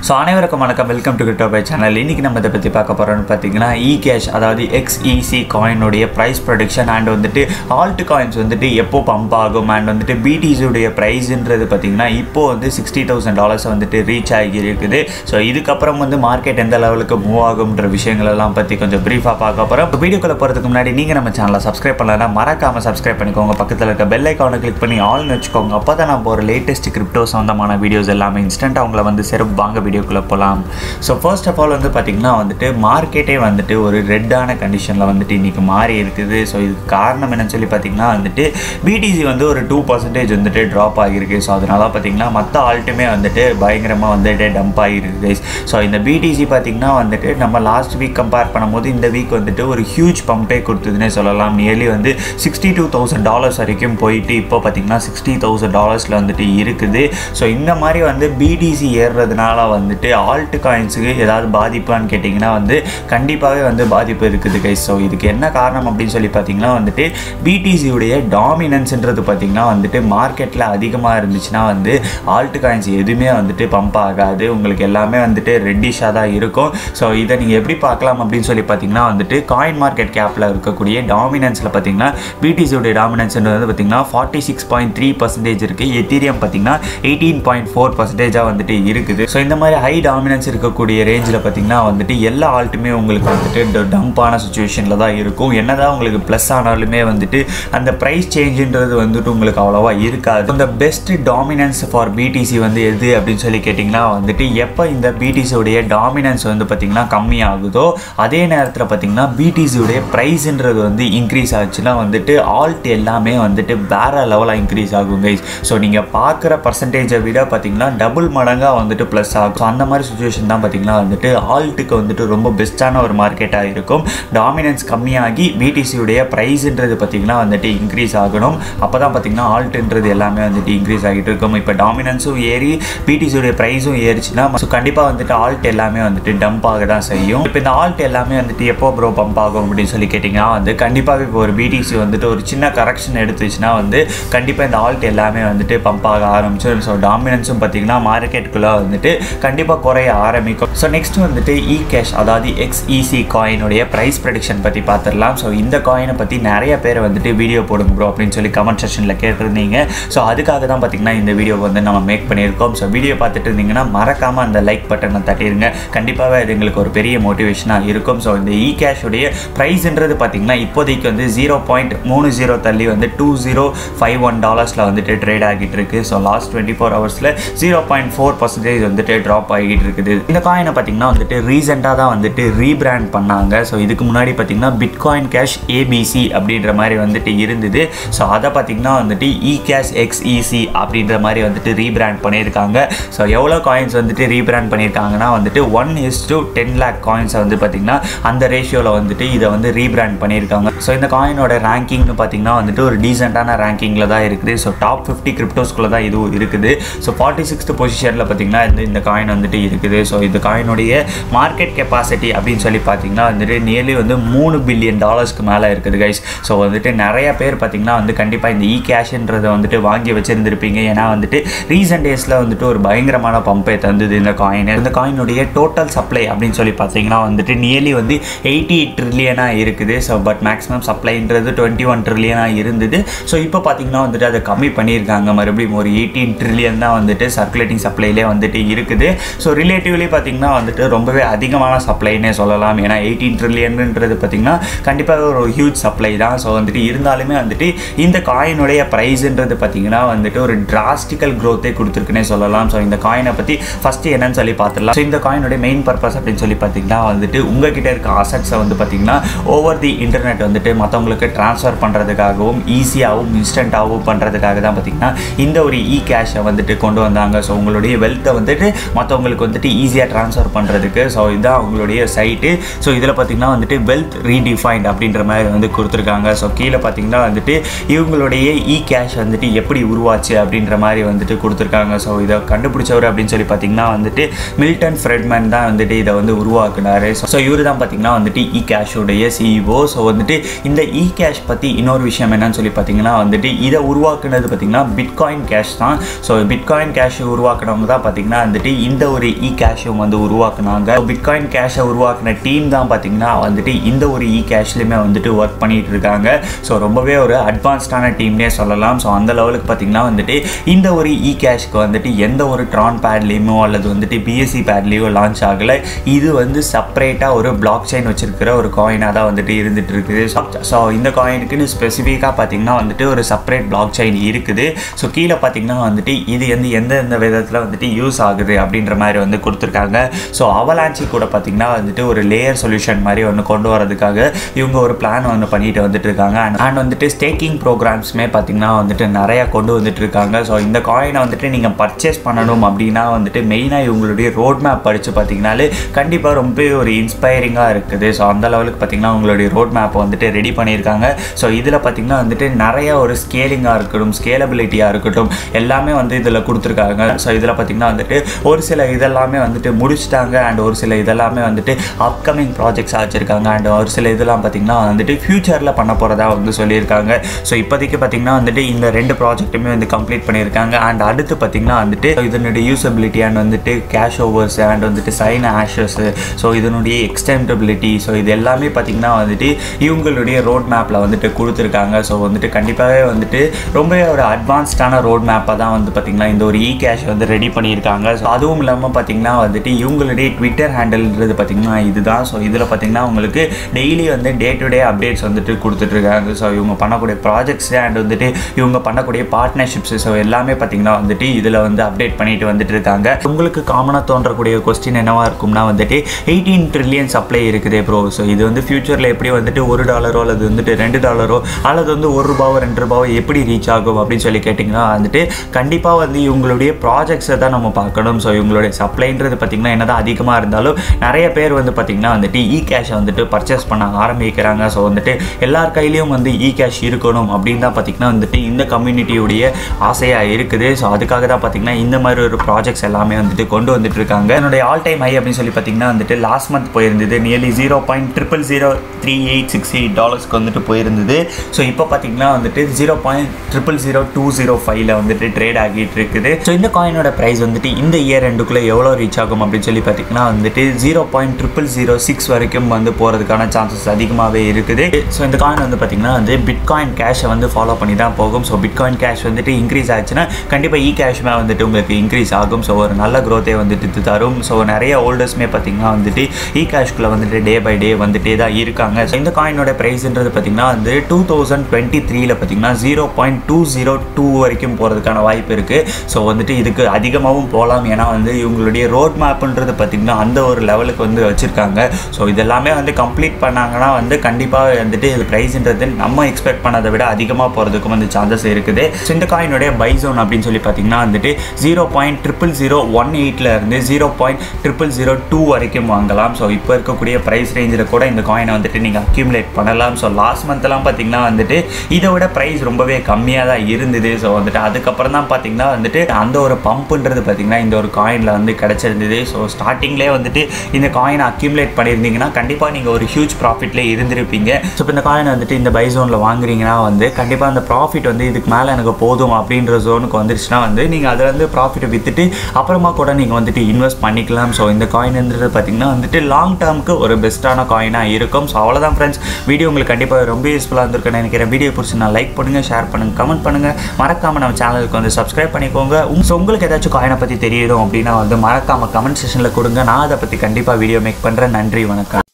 so அனைவருக்கும் வணக்கம் welcome to crypto by channel இன்றைக்கி நம்ம இதை பற்றி பார்க்க போகிறோம்னு பார்த்தீங்கன்னா இ கேஷ் அதாவது எக்ஸ்இசி காயினுடைய ப்ரைஸ் ப்ரொடிக்ஷன் அண்ட் வந்துட்டு ஆல்ட் காயின்ஸ் வந்துட்டு எப்போ பம்ப் ஆகும் அண்ட் வந்துட்டு பிடிஸுடைய ப்ரைஸுன்றது பார்த்தீங்கன்னா இப்போ வந்து சிக்ஸ்டி தௌசண்ட் டாலர்ஸ் வந்துட்டு ரீச் ஆகி இருக்குது ஸோ இதுக்கப்புறம் வந்து மார்க்கெட் எந்த லெவலுக்கு மூவ் ஆகும்ன்ற விஷயங்கள் எல்லாம் பற்றி கொஞ்சம் ப்ரீஃபாக பார்க்க போகிறோம் வீடியோக்குள்ளே போகிறதுக்கு முன்னாடி நீங்கள் நம்ம சேனலை சப்ஸ்கிரைப் பண்ணலன்னா மறக்காமல் சப்ஸ்கிரைப் பண்ணிக்கோங்க பக்கத்தில் இருக்க பெல் ஐக்கானை கிளிக் பண்ணி ஆல்னு வச்சுக்கோங்க அப்போ தான் நான் போகிற லேட்டஸ்ட் கிரிப்டோ சம்மந்தமான வீடியோஸ் எல்லாமே இன்ஸ்டன்ட் அவங்கள வந்து சிறப்பு வாங்க வீடியோக்குள்ளே போகலாம் ஸோ ஃபர்ஸ்ட் ஆஃப் ஆல் வந்து பார்த்திங்கன்னா வந்துட்டு மார்க்கெட்டே வந்துட்டு ஒரு ரெட்டான கண்டிஷனில் வந்துட்டு இன்றைக்கி மாறி இருக்குது ஸோ இதுக்கு காரணம் என்னன்னு சொல்லி பார்த்திங்கன்னா வந்துட்டு பிடிசி வந்து ஒரு டூ பர்சன்டேஜ் வந்துட்டு ட்ராப் ஆகியிருக்கு ஸோ அதனால பார்த்திங்கன்னா மற்ற ஆல்ட்டுமே வந்துட்டு பயங்கரமாக வந்துட்டு டம்ப் ஆகிருக்கு கைஸ் ஸோ இந்த பிடிசி பார்த்திங்கன்னா வந்துட்டு நம்ம லாஸ்ட் வீக் கம்பேர் பண்ணும்போது இந்த வீக் வந்துட்டு ஒரு ஹியூஜ் பம்பே கொடுத்ததுன்னே சொல்லலாம் நியர்லி வந்து சிக்ஸ்டி டூ தௌசண்ட் டாலர்ஸ் வரைக்கும் போயிட்டு இப்போ பார்த்திங்கன்னா சிக்ஸ்டி தௌசண்ட் டாலர்ஸில் வந்துட்டு இருக்குது ஸோ இந்த மாதிரி வந்து பிடிசி ஏறுறதுனால வந்துட்டு ஆல்ட் காயின்ஸுக்கு ஏதாவது பாதிப்பான்னு கேட்டிங்கன்னா வந்து கண்டிப்பாகவே வந்து பாதிப்பு இருக்குது கைஸ் ஸோ இதுக்கு என்ன காரணம் அப்படின்னு சொல்லி பார்த்தீங்கன்னா வந்துட்டு பிடிசியுடைய டாமினன்ஸ்ன்றது பார்த்திங்கன்னா வந்துட்டு மார்க்கெட்டில் அதிகமாக இருந்துச்சுன்னா வந்து ஆல்ட் காயின்ஸ் எதுவுமே வந்துட்டு பம்ப் ஆகாது உங்களுக்கு எல்லாமே வந்துட்டு ரெட்டிஷாக தான் இருக்கும் ஸோ இதை நீங்கள் எப்படி பார்க்கலாம் அப்படின்னு சொல்லி பார்த்தீங்கன்னா வந்துட்டு காயின் மார்க்கெட் கேப்பில் இருக்கக்கூடிய டாமினன்ஸில் பார்த்தீங்கன்னா பிடிசியுடைய டாமினன்ஸ்ன்றது வந்து பார்த்தீங்கன்னா forty six point three percentage இருக்குது எத்தீரியம் பார்த்தீங்கன்னா எயிட்டீன் பாயிண்ட் ஃபோர் பர்சன்டேஜாக வந்துட்டு இருக்குது ஸோ இந்த மாதிரி ஹை டாமினன்ஸ் இருக்கக்கூடிய ரேஞ்சில் பார்த்தீங்கன்னா வந்துட்டு எல்லா ஆல்ட்டுமே உங்களுக்கு வந்துட்டு டம்பான சுச்சுவேஷனில் தான் இருக்கும் என்னதான் உங்களுக்கு ப்ளஸ் ஆனாலுமே வந்துட்டு அந்த ப்ரைஸ் சேஞ்சுன்றது வந்துட்டு உங்களுக்கு அவ்வளோவா இருக்காது இந்த பெஸ்ட் டாமினன்ஸ் ஃபார் பிடிசி வந்து எது அப்படின்னு சொல்லி கேட்டிங்கன்னா வந்துட்டு எப்போ இந்த பிடிசியோடைய டாமினன்ஸ் வந்து பார்த்திங்கன்னா கம்மியாகுதோ அதே நேரத்தில் பார்த்திங்கன்னா பிடிசியோடைய ப்ரைஸுன்றது வந்து இன்க்ரீஸ் ஆச்சுன்னா வந்துட்டு ஆல்ட் எல்லாமே வந்துட்டு வேற லெவலாக இன்க்ரீஸ் ஆகும் கைஸ் ஸோ நீங்கள் பார்க்குற பர்சன்டேஜை விட பார்த்திங்கன்னா டபுள் மடங்காக வந்துட்டு ப்ளஸ் ஆகும் ஸோ அந்த மாதிரி சுச்சுவேஷன் தான் பார்த்திங்கன்னா வந்துட்டு ஆல்ட்டுக்கு வந்துட்டு ரொம்ப பெஸ்ட்டான ஒரு மார்க்கெட்டாக இருக்கும் டாமினன்ஸ் கம்மியாகி பிடிசியுடைய ப்ரைஸுன்றது பார்த்திங்கன்னா வந்துட்டு இன்க்ரீஸ் ஆகணும் அப்போ தான் பார்த்திங்கன்னா ஆல்ட்டுன்றது எல்லாமே வந்துட்டு இன்க்ரீஸ் ஆகிட்டு இருக்கும் இப்போ டாமினன்ஸும் ஏறி பிடிசியுடைய ப்ரைஸும் ஏறிச்சுன்னா ஸோ கண்டிப்பாக வந்துட்டு ஆல்ட் எல்லாமே வந்துட்டு டம்ப் ஆக தான் செய்யும் இப்போ இந்த ஆல்ட் எல்லாமே வந்துட்டு எப்போ ப்ரோ பம்ப் ஆகும் அப்படின்னு சொல்லி கேட்டிங்கன்னா வந்து கண்டிப்பாக இப்போ ஒரு பிடிசி வந்துட்டு ஒரு சின்ன கரெக்ஷன் எடுத்துச்சுன்னா வந்து கண்டிப்பாக இந்த ஆல்ட் எல்லாமே வந்துட்டு பம்ப் ஆக ஆரம்பிச்சிடும் ஸோ டாமினன்ஸும் பார்த்திங்கன்னா மார்க்கெட்டுக்குள்ளே வந்துட்டு கண்டிப்பாக குறைய ஆரம்பிக்கும் ஸோ நெக்ஸ்ட் வந்துட்டு இ கேஷ் அதாவது எக்ஸ்இசி காயினுடைய ப்ரைஸ் ப்ரடிக்ஷன் பற்றி பார்த்துடலாம் ஸோ இந்த காயினை பற்றி நிறைய பேர் வந்துட்டு வீடியோ போடுங்க ப்ரோ அப்படின்னு சொல்லி கமெண்ட் செக்ஷனில் கேட்டிருந்தீங்க ஸோ அதுக்காக தான் பார்த்திங்கன்னா இந்த வீடியோ வந்து நம்ம மேக் பண்ணியிருக்கோம் ஸோ வீடியோ பார்த்துட்டு இருந்தீங்கன்னா மறக்காமல் அந்த லைக் பட்டனை தட்டிடுங்க கண்டிப்பாகவே அது எங்களுக்கு ஒரு பெரிய மோட்டிவேஷனாக இருக்கும் ஸோ இந்த இ கேஷுடைய ப்ரைஸ்ன்றது பார்த்திங்கன்னா இப்போதைக்கு வந்து ஜீரோ பாயிண்ட் மூணு ஜீரோ தள்ளி வந்து டூ ஜீரோ ஃபைவ் ஒன் டாலர்ஸில் வந்துட்டு ட்ரேட் ஆகிட்டு இருக்கு ஸோ லாஸ்ட் டுவெண்ட்டி ஃபோர் ஹவர்ஸில் ஜீரோ பாயிண்ட் ஃபோர் பர்சன்டேஜ் வந்துட்டு ட்ராப் ஆகிட்டு இருக்குது இந்த காயினை பார்த்திங்கன்னா வந்துட்டு ரீசெண்டாக தான் வந்துட்டு ரீபிராண்ட் பண்ணாங்க ஸோ இதுக்கு முன்னாடி பார்த்திங்கன்னா பிட்காயின் கேஷ் ஏபிசி அப்படின்ற மாதிரி வந்துட்டு இருந்தது ஸோ அதை பார்த்திங்கன்னா வந்துட்டு இ கேஷ் எக்ஸ்இசி அப்படின்ற மாதிரி வந்துட்டு ரீபிராண்ட் பண்ணியிருக்காங்க ஸோ எவ்வளோ காயின்ஸ் வந்துட்டு ரீபிராண்ட் பண்ணியிருக்காங்கன்னா வந்துட்டு one is to ten lakh காயின்ஸை வந்து பார்த்திங்கன்னா அந்த ரேஷியோவில் வந்துட்டு இதை வந்து ரீபிராண்ட் பண்ணியிருக்காங்க ஸோ இந்த காயினோட ரேங்கிங்னு பார்த்திங்கன்னா வந்துட்டு ஒரு டீசெண்டான ரேங்கிங்கில் தான் இருக்குது ஸோ டாப் ஃபிஃப்டி கிரிப்டோஸ்குள்ளே தான் இதுவும் இருக்குது ஸோ ஃபார்ட்டி சிக்ஸ்த் பொசிஷனில் பார்த்திங்கன்னா இந்த இந்த காயின் வந்துட்டு இருக்குது ஸோ இந்த காயினுடைய மார்க்கெட் கெப்பாசிட்டி அப்படின்னு சொல்லி பார்த்தீங்கன்னா வந்துட்டு நியர்லி வந்து மூணு பில்லியன் டாலர்ஸ்க்கு மேலே இருக்குது கைஸ் ஸோ வந்துட்டு நிறைய பேர் பார்த்திங்கன்னா வந்து கண்டிப்பாக இந்த இ கேஷ்ன்றதை வந்துட்டு வாங்கி வச்சுருந்துருப்பீங்க ஏன்னா வந்துட்டு ரீசெண்ட் டேஸில் வந்துட்டு ஒரு பயங்கரமான பம்பை தந்தது இந்த காயின் இந்த காயினுடைய டோட்டல் சப்ளை அப்படின்னு சொல்லி பார்த்தீங்கன்னா வந்துட்டு நியர்லி வந்து எயிட்டி ட்ரில்லியனாக இருக்குது ஸோ பட் மேக்ஸிமம் சப்ளைன்றது டுவெண்ட்டி ஒன் ட்ரில்லியனாக இருந்தது ஸோ இப்போ பார்த்தீங்கன்னா வந்துட்டு அதை கம்மி பண்ணியிருக்காங்க மறுபடியும் ஒரு எயிட்டீன் ட்ரில்லியன் தான் வந்துட்டு சர்க்குலேட்டிங் சப்ளைலே வந்துட்டு இருக்குது ஸோ ரிலேட்டிவ்லி பார்த்தீங்கன்னா வந்துட்டு ரொம்பவே அதிகமான சப்ளைனே சொல்லலாம் ஏன்னா எயிட்டீன் ட்ரில்லியன்ன்றது பார்த்தீங்கன்னா கண்டிப்பாக ஒரு ஹியூஜ் சப்ளை தான் ஸோ வந்துட்டு இருந்தாலுமே வந்துட்டு இந்த காயினுடைய ப்ரைஸுன்றது பார்த்தீங்கன்னா வந்துட்டு ஒரு டிராஸ்டிக்கல் க்ரோத்தே கொடுத்துருக்குன்னே சொல்லலாம் ஸோ இந்த காயினை பற்றி ஃபஸ்ட்டு என்னன்னு சொல்லி பார்த்துடலாம் ஸோ இந்த காயினுடைய மெயின் பர்பஸ் அப்படின்னு சொல்லி பார்த்தீங்கன்னா வந்துட்டு உங்ககிட்ட இருக்க அசட்ஸை வந்து பார்த்தீங்கன்னா ஓவர் தி இன்டர்நெட் வந்துட்டு மற்றவங்களுக்கு ட்ரான்ஸ்ஃபர் பண்ணுறதுக்காகவும் ஈஸியாகவும் இன்ஸ்டண்ட்டாகவும் பண்ணுறதுக்காக தான் பார்த்தீங்கன்னா இந்த ஒரு இ கேஷை வந்துட்டு கொண்டு வந்தாங்க ஸோ உங்களுடைய வெல்த்தை வந்துட்டு மற்றவங்களுக்கு வந்துட்டு ஈஸியாக ட்ரான்ஸ்ஃபர் பண்ணுறதுக்கு ஸோ இதுதான் உங்களுடைய சைட்டு ஸோ இதில் பார்த்தீங்கன்னா வந்துட்டு வெல்த் ரீடிஃபைன்ட் அப்படின்ற மாதிரி வந்து கொடுத்துருக்காங்க ஸோ கீழே பார்த்தீங்கன்னா வந்துட்டு இவங்களுடைய இ கேஷ் வந்துட்டு எப்படி உருவாச்சு அப்படின்ற மாதிரி வந்துட்டு கொடுத்துருக்காங்க ஸோ இதை கண்டுபிடிச்சவர் அப்படின்னு சொல்லி பார்த்தீங்கன்னா வந்துட்டு மில்டன் ஃப்ரெட்மேன் தான் வந்துட்டு இதை வந்து உருவாக்குனாரு ஸோ இவர் தான் பார்த்தீங்கன்னா வந்துட்டு இ கேஷோடைய சிஇஓ ஸோ வந்துட்டு இந்த இ கேஷ் பற்றி இன்னொரு விஷயம் என்னன்னு சொல்லி பார்த்தீங்கன்னா வந்துட்டு இதை உருவாக்குனது பார்த்தீங்கன்னா பிட்காயின் கேஷ் தான் ஸோ பிட்காயின் கேஷ் உருவாக்குனவங்க தான் பார்த்தீங்கன்னா வந்துட்டு இந்த இந்த ஒரு இ கேஷும் வந்து உருவாக்குனாங்க பிட்காயின் கேஷை உருவாக்குன டீம் தான் பார்த்தீங்கன்னா வந்துட்டு இந்த ஒரு இ கேஷ்லையுமே வந்துட்டு ஒர்க் பண்ணிட்டு இருக்காங்க ஸோ ரொம்பவே ஒரு அட்வான்ஸ்டான டீம்னே சொல்லலாம் ஸோ அந்த லெவலுக்கு பார்த்தீங்கன்னா வந்துட்டு இந்த ஒரு இ கேஷ்க்கு வந்துட்டு எந்த ஒரு ட்ரான் பேட்லேயுமோ அல்லது வந்துட்டு பிஎஸ்சி பேட்லேயோ லான்ச் ஆகலை இது வந்து செப்பரேட்டாக ஒரு பிளாக் செயின் வச்சிருக்கிற ஒரு காயினாக தான் வந்துட்டு இருந்துட்டு இருக்குது ஸோ இந்த காயினுக்குன்னு ஸ்பெசிஃபிக்காக பார்த்தீங்கன்னா வந்துட்டு ஒரு செப்பரேட் பிளாக் செயின் இருக்குது ஸோ கீழே பார்த்தீங்கன்னா வந்துட்டு இது வந்து எந்த எந்த விதத்தில் வந்துட்டு யூஸ் ஆகுது அப்படின்ற மாதிரி வந்து கொடுத்துருக்காங்க ஸோ அவலான்ச்சி கூட பார்த்தீங்கன்னா வந்துட்டு ஒரு லேயர் சொல்யூஷன் மாதிரி ஒன்று கொண்டு வரதுக்காக இவங்க ஒரு பிளான் ஒன்று பண்ணிட்டு வந்துட்டு இருக்காங்க அண்ட் வந்துட்டு ஸ்டேக்கிங் ப்ரோக்ராம்ஸுமே பார்த்தீங்கன்னா வந்துட்டு நிறையா கொண்டு வந்துட்டு இருக்காங்க ஸோ இந்த காயினை வந்துட்டு நீங்கள் பர்ச்சேஸ் பண்ணணும் அப்படின்னா வந்துட்டு மெயினாக இவங்களுடைய ரோட் மேப் படித்து பார்த்தீங்கனாலே கண்டிப்பாக ரொம்ப ஒரு இன்ஸ்பைரிங்காக இருக்குது ஸோ அந்த லெவலுக்கு பார்த்தீங்கன்னா உங்களுடைய ரோட் மேப்பை வந்துட்டு ரெடி பண்ணியிருக்காங்க ஸோ இதில் பார்த்தீங்கன்னா வந்துட்டு நிறைய ஒரு ஸ்கேலிங்காக இருக்கட்டும் ஸ்கேலபிலிட்டியாக இருக்கட்டும் எல்லாமே வந்து இதில் கொடுத்துருக்காங்க ஸோ இதில் பார்த்தீங்கன்னா வந்துட்டு ஒரு சில இதெல்லாமே வந்துட்டு முடிச்சிட்டாங்க அண்ட் ஒரு சில இதெல்லாமே வந்துட்டு அப்கமிங் ப்ராஜெக்ட்ஸாக வச்சுருக்காங்க அண்ட் ஒரு சில இதெல்லாம் பார்த்தீங்கன்னா வந்துட்டு ஃப்யூச்சரில் பண்ண போகிறதா வந்து சொல்லியிருக்காங்க ஸோ இப்போதைக்கு பார்த்தீங்கன்னா வந்துட்டு இந்த ரெண்டு ப்ராஜெக்ட்டுமே வந்து கம்ப்ளீட் பண்ணியிருக்காங்க அண்ட் அடுத்து பார்த்தீங்கன்னா வந்துட்டு இதனுடைய யூசபிலிட்டி அண்ட் வந்துட்டு கேஷ் ஓவர்ஸ் அண்ட் வந்துட்டு சைன் ஆஷஸ் ஸோ இதனுடைய எக்ஸ்டெண்டபிலிட்டி ஸோ இது எல்லாமே பார்த்தீங்கன்னா வந்துட்டு இவங்களுடைய ரோட் மேப்பில் வந்துட்டு கொடுத்துருக்காங்க ஸோ வந்துட்டு கண்டிப்பாகவே வந்துட்டு ரொம்ப ஒரு அட்வான்ஸ்டான ரோட் மேப்பை தான் வந்து பார்த்திங்கன்னா இந்த ஒரு இ கேஷ் வந்து ரெடி பண்ணியிருக்காங்க ஸோ அதுவும் இல்லாமல் பார்த்தீங்கன்னா வந்துட்டு இவங்களுடைய ட்விட்டர் ஹேண்டில்ன்றது பார்த்தீங்கன்னா இதுதான் ஸோ இதில் பார்த்தீங்கன்னா உங்களுக்கு டெய்லி வந்து டே டு டே அப்டேட்ஸ் வந்துட்டு கொடுத்துட்ருக்காங்க ஸோ இவங்க பண்ணக்கூடிய ப்ராஜெக்ட்ஸ் அண்ட் வந்துட்டு இவங்க பண்ணக்கூடிய பார்ட்னர்ஷிப்ஸ் ஸோ எல்லாமே பார்த்தீங்கன்னா வந்துட்டு இதில் வந்து அப்டேட் பண்ணிட்டு வந்துட்டு இருக்காங்க உங்களுக்கு காமனாக தோன்றக்கூடிய கொஸ்டின் என்னவா இருக்கும்னா வந்துட்டு எயிட்டீன் ட்ரில்லியன் சப்ளை இருக்குதே ப்ரோ ஸோ இது வந்து ஃபியூச்சரில் எப்படி வந்துட்டு ஒரு டாலரோ அல்லது வந்துட்டு ரெண்டு டாலரோ அல்லது வந்து ஒரு ரூபாவோ ரெண்டு ரூபாவோ எப்படி ரீச் ஆகும் அப்படின்னு சொல்லி கேட்டிங்கன்னா வந்துட்டு கண்டிப்பாக வந்து இவங்களுடைய ப்ராஜெக்ட்ஸை தான் நம்ம பார்க்கணும் ஸோ இவங்களுடைய சப்ளைன்றது பார்த்திங்கன்னா என்னதான் அதிகமாக இருந்தாலும் நிறைய பேர் வந்து பார்த்திங்கன்னா வந்துட்டு இ கேஷை வந்துட்டு பர்ச்சேஸ் பண்ண ஆரம்பிக்கிறாங்க ஸோ வந்துட்டு எல்லார் கையிலையும் வந்து இ கேஷ் இருக்கணும் அப்படின்னு தான் பார்த்திங்கன்னா வந்துட்டு இந்த கம்யூனிட்டியுடைய ஆசையாக இருக்குது ஸோ அதுக்காக தான் பார்த்திங்கன்னா இந்த மாதிரி ஒரு ப்ராஜெக்ட்ஸ் எல்லாமே வந்துட்டு கொண்டு வந்துட்டு இருக்காங்க என்னுடைய ஆல் டைம் ஹை அப்படின்னு சொல்லி பார்த்திங்கன்னா வந்துட்டு லாஸ்ட் மந்த் போயிருந்தது nearly zero point triple zero three eight six eight டாலர்ஸ்க்கு வந்துட்டு போயிருந்தது ஸோ இப்போ பார்த்திங்கன்னா வந்துட்டு zero point triple zero two zero ஃபைவ்ல வந்துட்டு ட்ரேட் ஆகிட்டு இருக்குது ஸோ இந்த காயினோட ப்ரைஸ் வந்துட்டு இந்த இயர் ரெண்டுக்குள்ளே எவ்வளோ ரீச் ஆகும் அப்படின்னு சொல்லி பார்த்திங்கன்னா வந்துட்டு zero point triple zero six வரைக்கும் வந்து போகிறதுக்கான சான்சஸ் அதிகமாகவே இருக்குது ஸோ இந்த காயின் வந்து பார்த்திங்கன்னா வந்து பிட்காயின் கேஷை வந்து ஃபாலோ பண்ணி தான் போகும் ஸோ பிட்காயின் கேஷ் வந்துட்டு இன்க்ரீஸ் ஆச்சுன்னா கண்டிப்பாக இ கேஷ்மே வந்துட்டு உங்களுக்கு இன்க்ரீஸ் ஆகும் ஸோ ஒரு நல்ல க்ரோத்தே வந்துட்டு இது தரும் ஸோ நிறைய ஹோல்டர்ஸ்மே பார்த்திங்கன்னா வந்துட்டு இ கேஷ்குள்ளே வந்துட்டு டே பை டே வந்துட்டே தான் இருக்காங்க ஸோ இந்த காயினோட ப்ரைஸ்ன்றது பார்த்திங்கன்னா வந்து டூ தௌசண்ட் டுவெண்ட்டி த்ரீல பார்த்திங்கன்னா zero point two zero two வரைக்கும் போகிறதுக்கான வாய்ப்பு இருக்குது ஸோ வந்துட்டு இதுக்கு அதிகமாகவும் போகலாம் ஏன்னா வந்து இவங்களுடைய ரோட் மேப்புன்றது பார்த்திங்கன்னா அந்த ஒரு லெவலுக்கு வந்து வச்சுருக்காங்க ஸோ இதெல்லாமே வந்து கம்ப்ளீட் பண்ணாங்கன்னா வந்து கண்டிப்பாக வந்துட்டு இது ப்ரைஸ்ன்றது நம்ம எக்ஸ்பெக்ட் பண்ணதை விட அதிகமாக போகிறதுக்கும் வந்து சான்சஸ் இருக்குது ஸோ இந்த காயினுடைய பை ஜோன் அப்படின்னு சொல்லி பார்த்தீங்கன்னா வந்துட்டு zero point triple zero one எயிட்டில் இருந்து zero point triple zero two வரைக்கும் வாங்கலாம் ஸோ இப்போ இருக்கக்கூடிய ப்ரைஸ் ரேஞ்சில் கூட இந்த காயினை வந்துட்டு நீங்கள் அக்யூமுலேட் பண்ணலாம் ஸோ லாஸ்ட் மந்த்லாம் பார்த்தீங்கன்னா வந்துட்டு இதை விட ப்ரைஸ் ரொம்பவே கம்மியாக தான் இருந்தது ஸோ வந்துட்டு அதுக்கப்புறம் தான் பார்த்தீங்கன்னா வந்துட்டு அந்த ஒரு பம்புன்றது பார்த்தீங்கன்னா இந்த ஒரு காயினில் வந்து கிடச்சிருந்தது ஸோ ஸ்டார்டிங்லேயே வந்துட்டு இந்த காயினை அக்யூமுலேட் பண்ணியிருந்தீங்கன்னா கண்டிப்பாக நீங்கள் ஒரு ஹியூஜ் ப்ராஃபிட்லேயே இருந்திருப்பீங்க ஸோ இப்போ இந்த காயினை வந்துட்டு இந்த பை ஜோனில் வாங்குறீங்கன்னா வந்து கண்டிப்பாக அந்த ப்ராஃபிட் வந்து இதுக்கு மேலே எனக்கு போதும் அப்படின்ற ஜோனுக்கு வந்துருச்சுன்னா வந்து நீங்கள் அதில் வந்து ப்ராஃபிட்டை விற்றுட்டு அப்புறமா கூட நீங்கள் வந்துட்டு இன்வெஸ்ட் பண்ணிக்கலாம் ஸோ இந்த காயின்ன்றது பார்த்தீங்கன்னா வந்துட்டு லாங் டேர்முக்கு ஒரு பெஸ்ட்டான காயினாக இருக்கும் ஸோ அவ்வளோதான் ஃப்ரெண்ட்ஸ் வீடியோ உங்களுக்கு கண்டிப்பாக ரொம்ப யூஸ்ஃபுல்லாக இருந்திருக்குன்னு நினைக்கிறேன் வீடியோ பிடிச்சி நான் லைக் பண்ணுங்கள் ஷேர் பண்ணுங்கள் கமெண்ட் பண்ணுங்கள் மறக்காமல் நம்ம சேனலுக்கு வந்து சப்ஸ்கிரைப் பண்ணிக்கோங்க உங்க so உங்களுக்கு ஏதாச்சும் காயினை பற்றி தெரியணும் அப்படின்னா வந்து மறக்காமல் கமெண்ட் செஷனில் கொடுங்க நான் அதை பற்றி கண்டிப்பாக வீடியோ மேக் பண்ணுறேன் நன்றி வணக்கம்